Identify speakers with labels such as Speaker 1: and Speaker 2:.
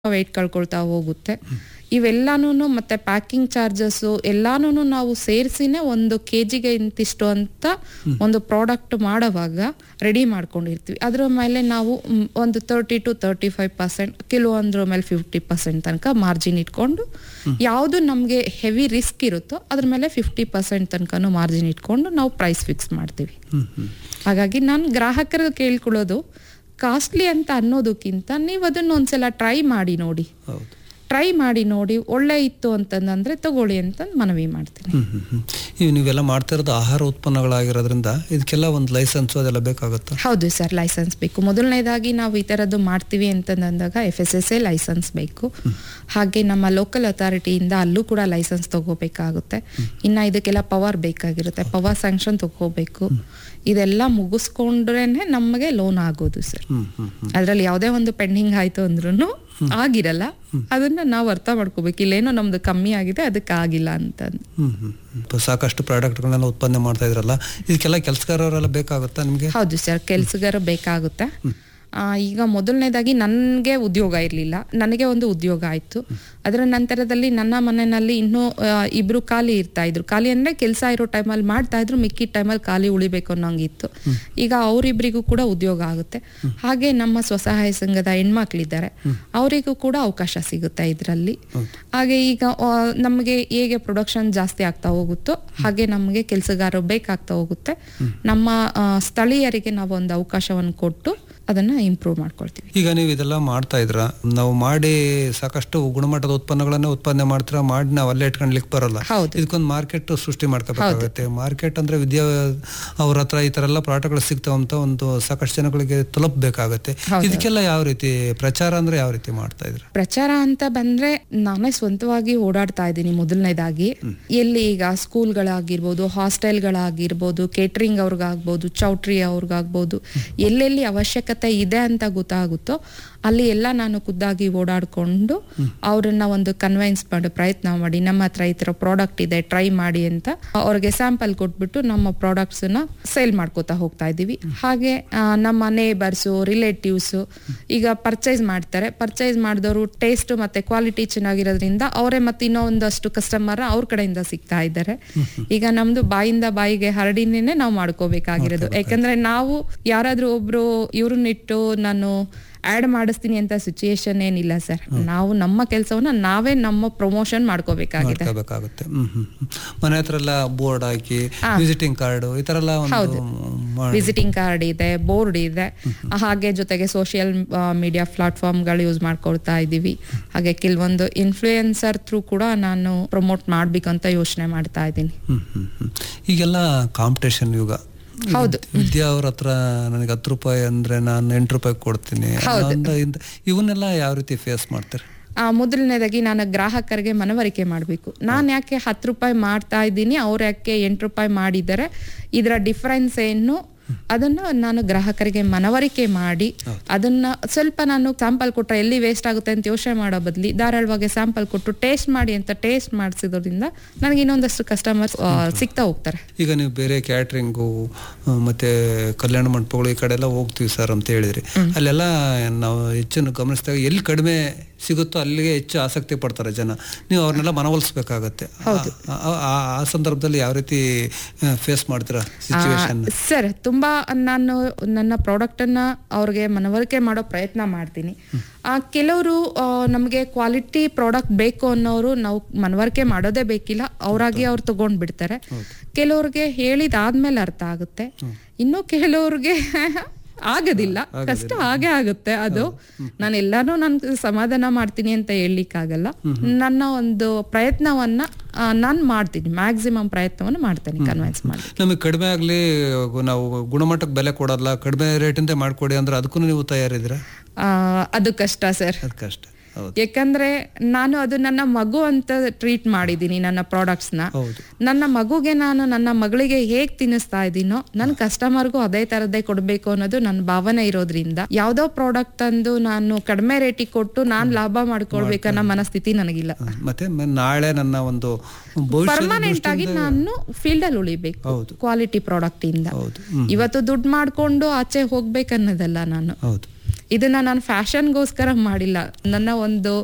Speaker 1: Weight ಕಳ್ಕೊಳ್ತಾ ಹೋಗುತ್ತೆ ಇವೆಲ್ಲಾನು ಮತ್ತೆ packing charges ಎಲ್ಲಾನು ನಾವು ಸೇರಿಸಿನೇ ಒಂದು ಕೆ ಜಿಗೆ ಇಂತಿಷ್ಟು ಅಂತ ಒಂದು ಪ್ರಾಡಕ್ಟ್ ಮಾಡೋವಾಗ ರೆಡಿ ಮಾಡ್ಕೊಂಡಿರ್ತೀವಿ ಅದ್ರ ಮೇಲೆ ನಾವು ಮ್, ಒಂದು thirty to thirty five percent ಕೆಲವೊಂದ್ರ ಮೇಲೆ ಫಿಫ್ಟಿ ಪರ್ಸೆಂಟ್ ತನಕ ಮಾರ್ಜಿನ್ ಇಟ್ಕೊಂಡು ಯಾವುದು ನಮಗೆ ಹೆವಿ ರಿಸ್ಕ್ ಇರುತ್ತೋ ಅದ್ರ ಮೇಲೆ ಫಿಫ್ಟಿ ಪರ್ಸೆಂಟ್ ತನಕನೂ ಮಾರ್ಜಿನ್ ಇಟ್ಕೊಂಡು ನಾವು ಪ್ರೈಸ್ ಫಿಕ್ಸ್ ಮಾಡ್ತೀವಿ
Speaker 2: ಹ್ಮ್ ಹ್ಮ್
Speaker 1: ಹಾಗಾಗಿ ನಾನು ಗ್ರಾಹಕರು ಕೇಳ್ಕೊಳ್ಳೋದು ಕಾಸ್ಟ್ಲಿ ಅಂತ ಅನ್ನೋದಕ್ಕಿಂತ ನೀವು ಅದನ್ನ ಒಂದ್ಸಲ ಟ್ರೈ ಮಾಡಿ ನೋಡಿ
Speaker 2: ಹೌದು
Speaker 1: ಟ್ರೈ ಮಾಡಿ ನೋಡಿ ಒಳ್ಳೆ ಇತ್ತು ಅಂತಂದ್ರೆ ತಗೊಳ್ಳಿ ಅಂತ ಮನವಿ ಮಾಡ್ತೀನಿ
Speaker 2: ಹ್ಮ್ ಹ್ಮ್ ಹ್ಮ್ ಇವು ನೀವೆಲ್ಲ ಮಾಡ್ತಾ ಇರೋದು ಆಹಾರ ಉತ್ಪನ್ನಗಳಾಗಿರೋದ್ರಿಂದ ಇದಕ್ಕೆಲ್ಲ ಒಂದು ಲೈಸೆನ್ಸು ಅದೆಲ್ಲ ಬೇಕಾಗುತ್ತಾ
Speaker 1: ಹೌದು ಸರ್ ಲೈಸೆನ್ಸ್ ಬೇಕು ಮೊದಲನೇದಾಗಿ ನಾವು ಈ ಥರದ್ದು ಮಾಡ್ತೀವಿ ಅಂತಂದಾಗ F S S A license ಬೇಕು ಹಾಗೆ ನಮ್ಮ ಲೋಕಲ್ ಅಥಾರಿಟಿಯಿಂದ ಅಲ್ಲೂ ಕೂಡ ಲೈಸೆನ್ಸ್ ತಗೋಬೇಕಾಗುತ್ತೆ ಇನ್ನು ಇದಕ್ಕೆಲ್ಲ ಪವರ್ ಬೇಕಾಗಿರುತ್ತೆ ಪವರ್ ಸ್ಯಾಂಕ್ಷನ್ ತಗೋಬೇಕು ಇದೆಲ್ಲ ಮುಗಿಸ್ಕೊಂಡ್ರೇನೆ ನಮಗೆ ಲೋನ್ ಆಗೋದು ಸರ್
Speaker 2: ಹ್ಮ್ ಹ್ಮ್ ಹ್ಮ್
Speaker 1: ಅದ್ರಲ್ಲಿ ಯಾವುದೇ ಒಂದು ಪೆಂಡಿಂಗ್ ಆಯ್ತು ಅಂದ್ರೂ ಆಗಿರಲ್ಲ ಅದನ್ನ ನಾವು ಅರ್ಥ ಮಾಡ್ಕೋಬೇಕು ಇಲ್ಲೇನೋ ನಮ್ದು ಕಮ್ಮಿ ಆಗಿದೆ ಅದಕ್ಕೆ ಆಗಿಲ್ಲ ಅಂತ
Speaker 2: ಹ್ಮ್ ಹ್ಮ್ ಹ್ಮ್. ಸಾಕಷ್ಟು ಪ್ರಾಡಕ್ಟ್ಗಳನ್ನೆಲ್ಲ ಉತ್ಪನ್ನ ಮಾಡ್ತಾ ಇದ್ರಲ್ಲ ಇದಕ್ಕೆಲ್ಲ ಕೆಲಸಗಾರರೆಲ್ಲ ಬೇಕಾಗುತ್ತಾ ನಿಮಗೆ
Speaker 1: ಹೌದು ಸರ್ ಕೆಲ್ಸಗಾರ ಬೇಕಾಗುತ್ತೆ ಆ, ಈಗ ಮೊದಲನೇದಾಗಿ ನನಗೆ ಉದ್ಯೋಗ ಇರಲಿಲ್ಲ ನನಗೆ ಒಂದು ಉದ್ಯೋಗ ಆಯಿತು ಅದರ ನಂತರದಲ್ಲಿ ನನ್ನ ಮನೆಯಲ್ಲಿ ಇನ್ನೂ ಆ, ಇಬ್ರು ಖಾಲಿ ಇರ್ತಾ ಇದ್ರು ಖಾಲಿ ಅಂದ್ರೆ ಕೆಲಸ ಇರೋ ಟೈಮಲ್ಲಿ ಮಾಡ್ತಾ ಇದ್ರು ಮಿಕ್ಕಿದ ಟೈಮಲ್ಲಿ ಖಾಲಿ ಉಳಿಬೇಕು ಅನ್ನೋಂಗಿತ್ತು ಈಗ ಅವರಿಬ್ಬರಿಗೂ ಕೂಡ ಉದ್ಯೋಗ ಆಗುತ್ತೆ ಹಾಗೆ ನಮ್ಮ ಸ್ವಸಹಾಯ ಸಂಘದ ಹೆಣ್ಮಕ್ಳಿದ್ದಾರೆ ಅವರಿಗೂ ಕೂಡ ಅವಕಾಶ ಸಿಗುತ್ತೆ ಇದರಲ್ಲಿ ಹಾಗೆ ಈಗ ಆ, ನಮಗೆ ಹೇಗೆ ಪ್ರೊಡಕ್ಷನ್ ಜಾಸ್ತಿ ಆಗ್ತಾ ಹೋಗುತ್ತೋ ಹಾಗೆ ನಮಗೆ ಕೆಲಸಗಾರರು ಬೇಕಾಗ್ತಾ ಹೋಗುತ್ತೆ ನಮ್ಮ ಆ, ಸ್ಥಳೀಯರಿಗೆ ನಾವು ಒಂದು ಅವಕಾಶವನ್ನು ಕೊಟ್ಟು ಅದನ್ನ ಇಂಪ್ರೂವ್ ಮಾಡ್ಕೊಳ್ತೀವಿ
Speaker 2: ಈಗ ನೀವು ಇದೆಲ್ಲ ಮಾಡ್ತಾ ಇದ್ರ ನಾವು ಮಾಡಿ ಸಾಕಷ್ಟು ಗುಣಮಟ್ಟದ ಉತ್ಪನ್ನಗಳನ್ನ ಉತ್ಪಾದನೆ ಮಾಡ್ತೀರಾ ಮಾಡಿ ನಾವು ಅಲ್ಲೇ ಇಟ್ಕೊಂಡ್ಲಿಕ್ಕೆ ಬರಲ್ಲ
Speaker 1: ಹೌದು.
Speaker 2: ಇದಕ್ಕೊಂದು ಮಾರ್ಕೆಟ್ ಸೃಷ್ಟಿ ಮಾಡ್ಕೋಬೇಕಾಗುತ್ತೆ ಮಾರ್ಕೆಟ್ ಅಂದ್ರೆ ವಿದ್ಯಾ ಅವ್ರ ಹತ್ರ ಈ ತರ ಎಲ್ಲ ಪ್ರಾಡಕ್ಟ್ಗಳು ಸಿಗ್ತಾವಂತ ಒಂದು ಸಾಕಷ್ಟು ಜನಗಳಿಗೆ ತಲುಪಬೇಕಾಗತ್ತೆ ಇದಕ್ಕೆಲ್ಲ ಯಾವ ರೀತಿ ಪ್ರಚಾರ ಅಂದ್ರೆ ಯಾವ ರೀತಿ ಮಾಡ್ತಾ ಇದ್ರ
Speaker 1: ಪ್ರಚಾರ ಅಂತ ಬಂದ್ರೆ ನಾನೇ ಸ್ವಂತವಾಗಿ ಓಡಾಡ್ತಾ ಇದ್ದೀನಿ ಮೊದಲನೇದಾಗಿ ಎಲ್ಲಿ ಈಗ ಸ್ಕೂಲ್ಗಳಾಗಿರ್ಬೋದು ಹಾಸ್ಟೆಲ್ಗಳಾಗಿರ್ಬೋದು ಕೇಟ್ರಿಂಗ್ ಅವ್ರಿಗಾಗ್ಬೋದು ಚೌಟ್ರಿ ಅವ್ರಿಗಾಗ್ಬೋದು ಎಲ್ಲೆಲ್ಲಿ ಅವಶ್ಯಕತೆ ಇದೆ ಅಂತ ಗೊತ್ತಾಗುತ್ತೋ ಅಲ್ಲಿ ಎಲ್ಲ ನಾನು ಖುದ್ದಾಗಿ ಓಡಾಡ್ಕೊಂಡು ಅವ್ರನ್ನ ಒಂದು ಕನ್ವಿನ್ಸ್ ಮಾಡೋ ಪ್ರಯತ್ನ ಮಾಡಿ ನಮ್ಮ ಹತ್ರ ಈ ಥರ ಪ್ರಾಡಕ್ಟ್ ಇದೆ ಟ್ರೈ ಮಾಡಿ ಅಂತ ಅವ್ರಿಗೆ ಸ್ಯಾಂಪಲ್ ಕೊಟ್ಬಿಟ್ಟು ನಮ್ಮ ಪ್ರಾಡಕ್ಟ್ಸ್ ನ ಸೇಲ್ ಮಾಡ್ಕೋತಾ ಹೋಗ್ತಾ ಇದ್ದೀವಿ ಹಾಗೆ ಆ, ನಮ್ಮ ನೇಬರ್ಸು ರಿಲೇಟಿವ್ಸು ಈಗ ಪರ್ಚೇಸ್ ಮಾಡ್ತಾರೆ ಪರ್ಚೇಸ್ ಮಾಡಿದವರು ಟೇಸ್ಟ್ ಮತ್ತೆ ಕ್ವಾಲಿಟಿ ಚೆನ್ನಾಗಿರೋದ್ರಿಂದ ಅವರೇ ಮತ್ತೆ ಇನ್ನೂ ಒಂದಷ್ಟು ಕಸ್ಟಮರ್ ಅವ್ರ ಕಡೆಯಿಂದ ಸಿಗ್ತಾ ಇದ್ದಾರೆ ಈಗ ನಮ್ದು ಬಾಯಿಂದ ಬಾಯಿಗೆ ಹರಡಿನೇ ನಾವು ಮಾಡ್ಕೋಬೇಕಾಗಿರೋದು ಯಾಕಂದ್ರೆ ನಾವು ಯಾರಾದ್ರೂ ಒಬ್ರು ಇವ್ರನ್ನಿಟ್ಟು ನಾನು ಆಡ್ ಮಾಡಿಸ್ತೀನಿ ಅಂತ ಸಿಚುಯೇಷನ್ ಏನಿಲ್ಲ ಸರ್ ನಾವು ನಮ್ಮ ಕೆಲಸವನ್ನ ನಾವೇ ನಮ್ಮ ಪ್ರಮೋಷನ್ ಮಾಡ್ಕೋಬೇಕಾಗಿದೆ
Speaker 2: ಮಾಡ್ಕೋಬೇಕಾಗುತ್ತೆ ಹ್ಮ್ ಹ್ಮ್ ಹ್ಮ್. ಮನೆ ಹತ್ರ ಎಲ್ಲ ಬೋರ್ಡ್ ಹಾಕಿ ವಿಸಿಟಿಂಗ್ ಕಾರ್ಡ್ ಈ ತರ ಎಲ್ಲ ಒಂದು ಮಾಡಿ
Speaker 1: ವಿಸಿಟಿಂಗ್ ಕಾರ್ಡ್ ಇದೆ ಬೋರ್ಡ್ ಇದೆ ಹಾಗೆ ಜೊತೆಗೆ ಸೋಷಿಯಲ್ ಮೀಡಿಯಾ ಪ್ಲಾಟ್ಫಾರ್ಮ್ಗಳು ಯೂಸ್ ಮಾಡ್ಕೊಳ್ತಾ ಇದ್ದೀವಿ ಹಾಗೆ ಕೆಲವೊಂದು ಇನ್ಫ್ಲೂಯೆನ್ಸರ್ ಥ್ರೂ ಕೂಡ ನಾನು ಪ್ರಮೋಟ್ ಮಾಡ್ಬೇಕಂತ ಯೋಚನೆ ಮಾಡ್ತಾ ಇದ್ದೀನಿ
Speaker 2: ಹ್ಮ್ ಹ್ಮ್ ಹ್ಮ್. ಈಗೆಲ್ಲ ಕಾಂಪಿಟೇಷನ್ ಯುಗ
Speaker 1: ಹೌದು.
Speaker 2: ವಿದ್ಯಾ ಅವ್ರ ಹತ್ರ ನನಗೆ ಹತ್ತು ರೂಪಾಯಿ ಅಂದ್ರೆ ನಾನು ಎಂಟು ರೂಪಾಯಿ ಕೊಡ್ತೀನಿ ಅಂತ ಇಂತ- ಇವನ್ನೆಲ್ಲ ಯಾವ ರೀತಿ ಫೇಸ್ ಮಾಡ್ತಾರೆ
Speaker 1: ಆ, ಮೊದಲನೇದಾಗಿ ನಾನು ಗ್ರಾಹಕರಿಗೆ ಮನವರಿಕೆ ಮಾಡಬೇಕು ನಾನು ಯಾಕೆ ಹತ್ತು ರೂಪಾಯಿ ಮಾಡ್ತಾ ಇದ್ದೀನಿ ಅವ್ರು ಯಾಕೆ ಎಂಟು ರೂಪಾಯಿ ಮಾಡಿದ್ದಾರೆ ಇದರ ಡಿಫರೆನ್ಸ್ ಏನು ಅದನ್ನ ನಾನು ಗ್ರಾಹಕರಿಗೆ ಮನವರಿಕೆ ಮಾಡಿ ಅದನ್ನ ಸ್ವಲ್ಪ ನಾನು ಸ್ಯಾಂಪಲ್ ಕೊಟ್ಟರೆ ಎಲ್ಲಿ ವೇಸ್ಟ್ ಆಗುತ್ತೆ ಅಂತ ಯೋಚನೆ ಮಾಡೋ ಬದಲಿ ಧಾರಾಳವಾಗಿ ಸ್ಯಾಂಪಲ್ ಕೊಟ್ಟು ಟೇಸ್ಟ್ ಮಾಡಿ ಅಂತ ಟೇಸ್ಟ್ ಮಾಡಿಸಿದ್ರಿಂದ ನನಗೆ ಇನ್ನೊಂದಷ್ಟು ಕಸ್ಟಮರ್ಸ್ ಸಿಗ್ತಾ ಹೋಗ್ತಾರೆ
Speaker 2: ಈಗ ನೀವು ಬೇರೆ ಕ್ಯಾಟ್ರಿಂಗು ಮತ್ತೆ ಕಲ್ಯಾಣ ಮಂಟಪಗಳು ಈ ಕಡೆ ಎಲ್ಲ ಹೋಗ್ತೀವಿ ಸರ್ ಅಂತ ಹೇಳಿದ್ರಿ ಅಲ್ಲೆಲ್ಲ ನಾವು ಹೆಚ್ಚು ಗಮನಿಸಿದಾಗ ಎಲ್ಲಿ ಕಡಿಮೆ ಸಿಗುತ್ತೋ ಅಲ್ಲಿಗೆ ಹೆಚ್ಚು ಆಸಕ್ತಿ ಪಡ್ತಾರೆ ಜನ ನೀವು ಅವ್ರನ್ನೆಲ್ಲ ಮನವೊಲಿಸ್ಬೇಕಾಗತ್ತೆ ಆ- ಆ- ಆ- ಆ ಸಂದರ್ಭದಲ್ಲಿ ಯಾವ ರೀತಿ ಫೇಸ್ ಮಾಡ್ತೀರಾ ಸಿಚುವೇಶನ್
Speaker 1: ಸರ್ ತುಂಬಾ ನಾನು ನನ್ನ ಪ್ರಾಡಕ್ಟ್ ಅನ್ನ ಅವ್ರಿಗೆ ಮನವರಿಕೆ ಮಾಡೋ ಪ್ರಯತ್ನ ಮಾಡ್ತೀನಿ ಆ ಕೆಲವರು ನಮಗೆ ಕ್ವಾಲಿಟಿ ಪ್ರಾಡಕ್ಟ್ ಬೇಕು ಅನ್ನೋರು ನಾವು ಮನವರಿಕೆ ಮಾಡೋದೇ ಬೇಕಿಲ್ಲ ಅವರಾಗಿ ಅವ್ರು ತಗೊಂಡ್ ಬಿಡ್ತಾರೆ ಕೆಲವ್ರಿಗೆ ಹೇಳಿದಾದ್ಮೇಲೆ ಅರ್ಥ ಆಗುತ್ತೆ ಇನ್ನು ಕೆಲವ್ರಿಗೆ ಆಗೋದಿಲ್ಲ ಕಷ್ಟ ಹಾಗೆ ಆಗುತ್ತೆ ಅದು ನಾನು ಎಲ್ಲಾನು ನಾನು ಸಮಾಧಾನ ಮಾಡ್ತೀನಿ ಅಂತ ಹೇಳಲಿಕ್ಕಾಗಲ್ಲ ನನ್ನ ಒಂದು ಪ್ರಯತ್ನವನ್ನ ನಾನು ಮಾಡ್ತೀನಿ ಮ್ಯಾಕ್ಸಿಮಮ್ ಪ್ರಯತ್ನವನ್ನು ಮಾಡ್ತೇನೆ ಕನ್ವಿನ್ಸ್ ಮಾಡಿ
Speaker 2: ನಮಗೆ ಕಡಿಮೆ ಆಗಲಿ ನಾವು ಗುಣಮಟ್ಟಕ್ಕೆ ಬೆಲೆ ಕೊಡಲ್ಲ ಕಡಿಮೆ ರೇಟಿಂದ ಮಾಡಿಕೊಡಿ ಅಂದ್ರೆ ಅದಕ್ಕೂ ನೀವು ತಯಾರಿದ್ದೀರಾ
Speaker 1: ಆ, ಅದು ಕಷ್ಟ ಸರ್
Speaker 2: ಅದು ಕಷ್ಟ ಹೌದು
Speaker 1: ಯಾಕಂದ್ರೆ ನಾನು ಅದು ನನ್ನ ಮಗು ಅಂತ ಟ್ರೀಟ್ ಮಾಡಿದ್ದೀನಿ ನನ್ನ ಪ್ರಾಡಕ್ಟ್ಸ್ನ
Speaker 2: ಹೌದು
Speaker 1: ನನ್ನ ಮಗುಗೆ ನಾನು ನನ್ನ ಮಗಳಿಗೆ ಹೇಗ್ ತಿನ್ನಿಸ್ತಾ ಇದ್ದೀನೋ ನನ್ನ ಕಸ್ಟಮರ್ಗೂ ಅದೇ ತರದ್ದೇ ಕೊಡ್ಬೇಕು ಅನ್ನೋದು ನನ್ನ ಭಾವನೆ ಇರೋದ್ರಿಂದ ಯಾವ್ದೋ ಪ್ರಾಡಕ್ಟ್ ತಂದು ನಾನು ಕಡಿಮೆ ರೇಟಿಗೆ ಕೊಟ್ಟು ನಾನ್ ಲಾಭ ಮಾಡ್ಕೊಳ್ಬೇಕನ್ನೋ ಮನಸ್ಥಿತಿ ನನಗಿಲ್ಲ
Speaker 2: ಮತ್ತೆ ಮ- ನಾಳೆ ನನ್ನ ಒಂದು ಭವಿಷ್ಯದ
Speaker 1: ಪರ್ಮನೆಂಟ್ ಆಗಿ ನಾನು ಫೀಲ್ಡ್ ಅಲ್ಲಿ ಉಳಿಬೇಕು
Speaker 2: ಹೌದು.
Speaker 1: ಕ್ವಾಲಿಟಿ ಪ್ರಾಡಕ್ಟ್ ಇಂದ
Speaker 2: ಹೌದು ಹ್ಮ್
Speaker 1: ಇವತ್ತು ದುಡ್ಡು ಮಾಡ್ಕೊಂಡು ಆಚೆ ಹೋಗ್ಬೇಕನ್ನೋದಲ್ಲ ನಾನು
Speaker 2: ಹೌದು
Speaker 1: ಇದನ್ನ ನಾನು ಫ್ಯಾಷನ್ಗೋಸ್ಕರ ಮಾಡಿಲ್ಲ ನನ್ನ ಒಂದು